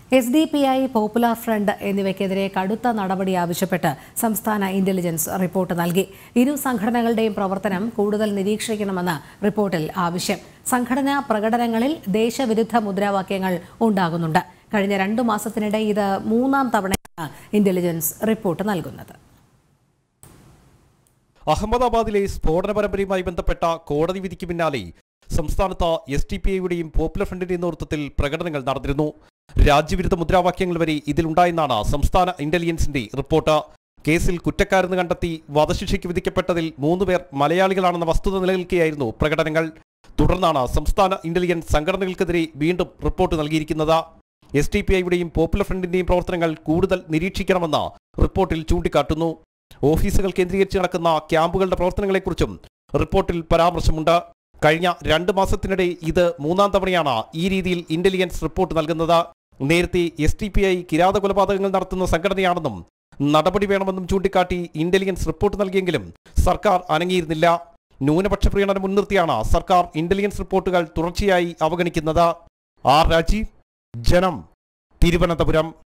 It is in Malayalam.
S D P I Popular Front എന്നിവയ്ക്കെതിരെ കടുത്ത നടപടി ആവശ്യപ്പെട്ട് സംസ്ഥാന ഇന്റലിജൻസ് റിപ്പോർട്ട് നൽകി ഇരു സംഘടനകളുടെയും പ്രവർത്തനം കൂടുതൽ നിരീക്ഷിക്കണമെന്ന് റിപ്പോർട്ടിൽ ആവശ്യം സംഘടനാ പ്രകടനങ്ങളിൽ ദേശവിരുദ്ധ മുദ്രാവാക്യങ്ങൾ ഉണ്ടാകുന്നുണ്ട് കഴിഞ്ഞ രണ്ടു മാസത്തിനിടെ ഇത് മൂന്നാം തവണയാണ് ഇന്റലിജൻസ് റിപ്പോർട്ട് നൽകുന്നത് അഹമ്മദാബാദിലെ സ്ഫോടന പരമ്പരയുമായി ബന്ധപ്പെട്ട കോടതി വിധിക്ക് പിന്നാലെ സംസ്ഥാനത്ത് എസ് ടി പി ഐയുടെയും പോപ്പുലർ ഫ്രണ്ടിന്റെയും നേതൃത്വത്തിൽ പ്രകടനങ്ങൾ നടന്നിരുന്നു രാജ്യവിരുദ്ധ മുദ്രാവാക്യങ്ങൾ വരെ ഇതിലുണ്ടായെന്നാണ് സംസ്ഥാന ഇന്റലിജൻസിന്റെ റിപ്പോർട്ട് കേസിൽ കുറ്റക്കാരെന്ന് കണ്ടെത്തി വധശിക്ഷയ്ക്ക് വിധിക്കപ്പെട്ടതിൽ മൂന്നുപേർ മലയാളികളാണെന്ന വസ്തുത നിലനിൽക്കെയായിരുന്നു പ്രകടനങ്ങൾ തുടർന്നാണ് സംസ്ഥാന ഇന്റലിജൻസ് സംഘടനകൾക്കെതിരെ വീണ്ടും റിപ്പോർട്ട് നൽകിയിരിക്കുന്നത് എസ് ടി പി ഐയുടെയും പോപ്പുലർ ഫ്രണ്ടിന്റെയും പ്രവർത്തനങ്ങൾ കൂടുതൽ നിരീക്ഷിക്കണമെന്ന് റിപ്പോർട്ടിൽ ചൂണ്ടിക്കാട്ടുന്നു ഓഫീസുകൾ കേന്ദ്രീകരിച്ച് നടക്കുന്ന ക്യാമ്പുകളുടെ പ്രവർത്തനങ്ങളെക്കുറിച്ചും റിപ്പോർട്ടിൽ പരാമർശമുണ്ട് കഴിഞ്ഞ രണ്ട് മാസത്തിനിടെ ഇത് മൂന്നാം തവണയാണ് ഈ രീതിയിൽ ഇന്റലിജൻസ് റിപ്പോർട്ട് നൽകുന്നത് നേരത്തെ എസ് ടി പി ഐ കിരാത കൊലപാതകങ്ങൾ നടത്തുന്ന സംഘടനയാണെന്നും നടപടി വേണമെന്നും ചൂണ്ടിക്കാട്ടി ഇന്റലിജൻസ് റിപ്പോർട്ട് നൽകിയെങ്കിലും സർക്കാർ അനങ്ങിയിരുന്നില്ല ന്യൂനപക്ഷ പ്രീണനം മുൻനിർത്തിയാണ് സർക്കാർ ഇന്റലിജൻസ് റിപ്പോർട്ടുകൾ തുടർച്ചയായി അവഗണിക്കുന്നത് ആർ രാജീവ് ജനം തിരുവനന്തപുരം